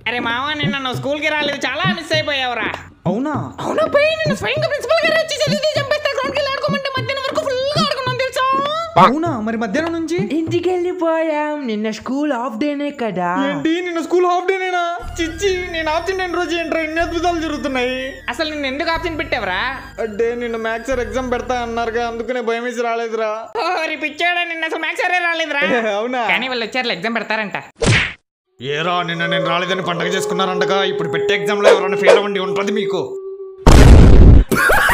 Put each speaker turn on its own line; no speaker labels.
అరే మామ నిన్న నువ్వు స్కూల్కి రాలేదు చాలా మిస్ అయిపోయావురా
అవునా
అవునా పోయి నిన్న స్వయంగా ప్రిన్సిపల్ గారు వచ్చి చదివితే చంపేస్తే గ్రౌండ్కి వెళ్ళి ఆడుకోమంటే మధ్యాహ్నం వరకు ఫుల్గా ఆడుకున్నాం తెలుసా
అవునా మరి మధ్యాహ్నం నుంచి
ఇంటికి వెళ్ళిపోయాం నిన్న స్కూల్ ఆఫ్ డేనే కదా
ఏంటి నిన్న స్కూల్ హాఫ్ డేనేనా చిచ్చి నేను ఆప్షన్ అయిన రోజు ఏంట్రా ఇన్ని అద్భుతాలు జరుగుతున్నాయి
అసలు నిన్ను ఎందుకు ఆప్షన్ పెట్టావురా
అంటే నిన్న మ్యాథ్స్ సార్ ఎగ్జామ్ పెడతా అన్నారుగా అందుకనే భయం వేసి రాలేదురా
ఓరి పిచ్చాడా నిన్న అసలు మ్యాథ్స్ సరే రాలేదురా
అవునా
కానీ వాళ్ళు వచ్చారు ఎగ్జామ్ పెడతారంట
ఏరా నిన్న నేను రాలేదని పండగ చేసుకున్నారంటగా ఇప్పుడు పెట్టే ఎగ్జామ్ లో ఎవరైనా ఫెయిల్ అవ్వండి ఉంటుంది మీకు